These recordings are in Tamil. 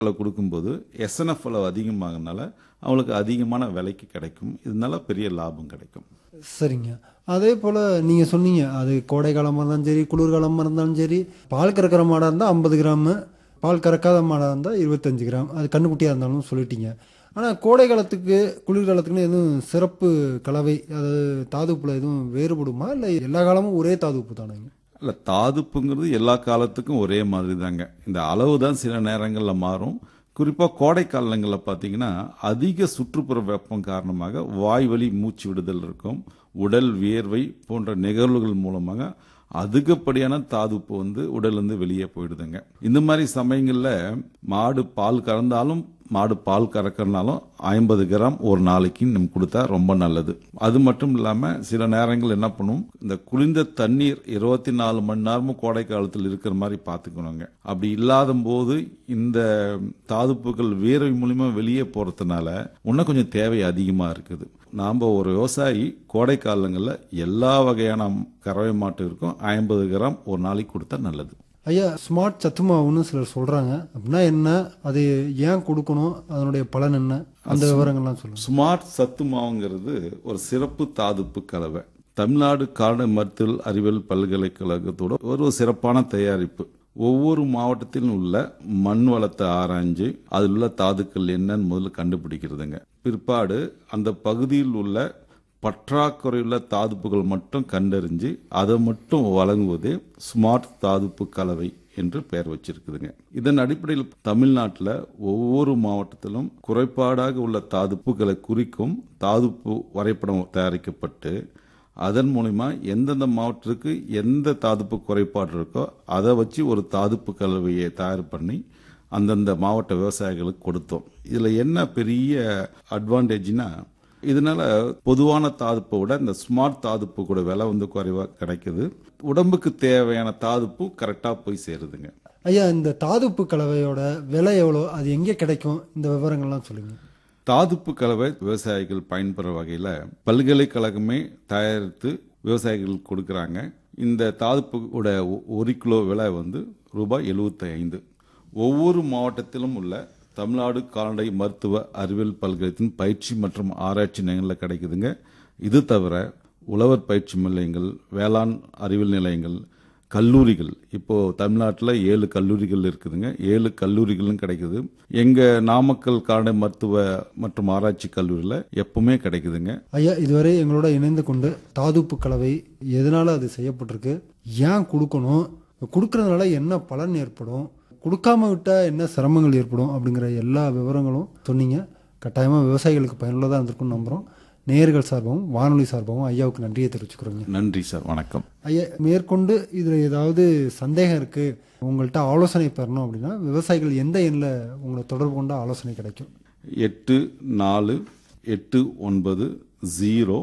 அளவு கொடுக்கும்போது எஸ்என்எஃப் அளவு அதிகமாகனால அவங்களுக்கு அதிகமான விலைக்கு கிடைக்கும் இதனால பெரிய லாபம் கிடைக்கும் சரிங்க அதே போல் நீங்கள் சொன்னீங்க அது கோடை காலமாக இருந்தாலும் சரி குளிர்காலமாக இருந்தாலும் சரி பால் கறக்கிற மாடாக இருந்தால் ஐம்பது கிராமு பால் கறக்காத மாடாக இருந்தால் இருபத்தஞ்சு கிராம் அது கண்ணுக்குட்டியாக இருந்தாலும் சொல்லிட்டீங்க ஆனால் கோடை காலத்துக்கு குளிர்காலத்துக்குன்னு எதுவும் சிறப்பு கலவை அது தாதுப்புல எதுவும் வேறுபடுமா இல்லை எல்லா காலமும் ஒரே தாதுப்பு தானேங்க இல்லை தாதுப்புங்கிறது எல்லா காலத்துக்கும் ஒரே மாதிரி தாங்க இந்த அளவு தான் சில நேரங்களில் மாறும் குறிப்பாக கோடை காலங்களில் பார்த்தீங்கன்னா அதிக சுற்றுப்புற வெப்பம் காரணமாக வாய்வழி மூச்சு விடுதல் இருக்கும் உடல் வியர்வை போன்ற நிகழ்வுகள் மூலமாக அதிகப்படியான தாதுப்பு வந்து உடல்லேருந்து வெளியே போயிடுதுங்க இந்த மாதிரி சமயங்களில் மாடு பால் கறந்தாலும் மாடு பால் கறக்கிறனாலும் ஐம்பது கிராம் ஒரு நாளைக்கு நம்ம கொடுத்தா ரொம்ப நல்லது அது மட்டும் இல்லாமல் சில நேரங்கள் என்ன பண்ணும் இந்த குளிர்ந்த தண்ணீர் இருபத்தி நாலு மணி நேரமும் கோடை காலத்தில் இருக்கிற மாதிரி பார்த்துக்கணுங்க அப்படி இல்லாத போது இந்த தாதுப்புகள் வேர்வை மூலியமா வெளியே போறதுனால இன்னும் கொஞ்சம் தேவை அதிகமாக இருக்குது நாம் ஒரு விவசாயி கோடை காலங்களில் எல்லா வகையான கறவை மாட்டு இருக்கும் ஐம்பது கிராம் ஒரு நாளைக்கு கொடுத்தா நல்லது ஐயா ஸ்மார்ட் சத்து மாவுன்னு சிலர் சொல்கிறாங்க அப்படின்னா என்ன அது ஏன் கொடுக்கணும் அதனுடைய பலன் என்ன அந்த விவரங்கள்லாம் சொல்லுங்கள் ஸ்மார்ட் சத்து மாவுங்கிறது ஒரு சிறப்பு தாதுப்பு கலவை தமிழ்நாடு கால்நடை மருத்துவ அறிவியல் பல்கலைக்கழகத்தோட ஒரு சிறப்பான தயாரிப்பு ஒவ்வொரு மாவட்டத்திலும் உள்ள மண் வளத்தை ஆராய்ஞ்சு அதில் உள்ள தாதுக்கள் என்னன்னு முதல்ல கண்டுபிடிக்கிறதுங்க பிற்பாடு அந்த பகுதியில் உள்ள பற்றாக்குறையுள்ள தாதுப்புகள் மட்டும் கண்டறிஞ்சு அதை மட்டும் வழங்குவதே ஸ்மார்ட் தாதுப்பு கலவை என்று பெயர் வச்சிருக்குதுங்க இதன் அடிப்படையில் தமிழ்நாட்டில் ஒவ்வொரு மாவட்டத்திலும் குறைபாடாக உள்ள தாதுப்புகளை குறிக்கும் தாதுப்பு வரைபடம் தயாரிக்கப்பட்டு அதன் மூலிமா எந்தெந்த மாவட்டத்துக்கு எந்த தாதுப்பு குறைபாடு இருக்கோ அதை வச்சு ஒரு தாதுப்பு கலவையை தயார் பண்ணி அந்தந்த மாவட்ட விவசாயிகளுக்கு கொடுத்தோம் இதில் என்ன பெரிய அட்வான்டேஜ்னா இதனால பொதுவான தாதுப்பை விட இந்த ஸ்மார்ட் தாதுப்பு கூட விலை வந்து குறைவாக கிடைக்குது உடம்புக்கு தேவையான தாதுப்பு கரெக்டாக போய் சேருதுங்க ஐயா இந்த தாதுப்பு கலவையோட விலை எவ்வளோ அது எங்கே கிடைக்கும் இந்த விவரங்கள்லாம் சொல்லுங்க தாதுப்பு கலவை விவசாயிகள் பயன்பெற வகையில் பல்கலைக்கழகமே தயாரித்து விவசாயிகளுக்கு கொடுக்குறாங்க இந்த தாதுப்புட ஒ- ஒரு கிலோ விலை வந்து ரூபாய் 75 ஐந்து ஒவ்வொரு மாவட்டத்திலும் உள்ள தமிழ்நாடு கால்நடை மருத்துவ அறிவியல் பல்கலைத்தின் பயிற்சி மற்றும் ஆராய்ச்சி நிலையங்களில் கிடைக்குதுங்க இது தவிர உழவர் பயிற்சி நிலையங்கள் வேளாண் அறிவியல் நிலையங்கள் கல்லூரிகள் இப்போ தமிழ்நாட்டில் ஏழு கல்லூரிகள் இருக்குதுங்க ஏழு கல்லூரிகளும் கிடைக்குது எங்க நாமக்கல் கால்நடை மருத்துவ மற்றும் ஆராய்ச்சி கல்லூரியில் எப்பவுமே கிடைக்குதுங்க ஐயா இதுவரை எங்களோட இணைந்து கொண்டு தாதுப்பு கலவை எதனால அது செய்யப்பட்டிருக்கு ஏன் கொடுக்கணும் கொடுக்கறதுனால என்ன பலன் ஏற்படும் கொடுக்காம விட்டா என்ன சிரமங்கள் ஏற்படும் அப்படிங்கிற எல்லா விவரங்களும் சொன்னீங்க கட்டாயமாக விவசாயிகளுக்கு பயனுள்ளதாக இருந்திருக்கும்னு நம்புகிறோம் நேயர்கள் சார்பாகவும் வானொலி சார்பாகவும் ஐயாவுக்கு நன்றியை தெரிவிச்சுக்கிறோங்க நன்றி சார் வணக்கம் ஐயா மேற்கொண்டு இதில் ஏதாவது சந்தேகம் இருக்குது உங்கள்கிட்ட ஆலோசனை பெறணும் அப்படின்னா விவசாயிகள் எந்த எண்ணில் உங்களை தொடர்பு கொண்ட ஆலோசனை கிடைக்கும் எட்டு நாலு எட்டு ஒன்பது ஜீரோ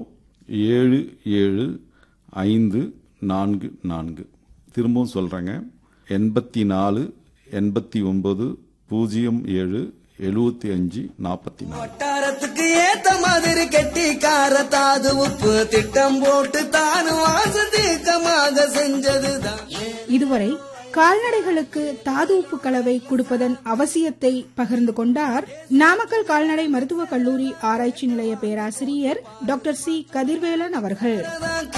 ஏழு ஏழு ஐந்து நான்கு நான்கு திரும்பவும் சொல்கிறேங்க எண்பத்தி நாலு எண்பத்தி ஒன்பது பூஜ்ஜியம் ஏழு எழுபத்தி அஞ்சு நாற்பத்தி நாலு வட்டாரத்துக்கு ஏத்த மாதிரி கெட்டிக்கார தாது உப்பு திட்டம் போட்டு தானும் வாசதீக்கமாக செஞ்சதுதான் இதுவரை கால்நடைகளுக்கு தாது உப்பு கலவை கொடுப்பதன் அவசியத்தை பகிர்ந்து கொண்டார் நாமக்கல் கால்நடை மருத்துவக் கல்லூரி ஆராய்ச்சி நிலைய பேராசிரியர் டாக்டர் சி கதிர்வேலன் அவர்கள்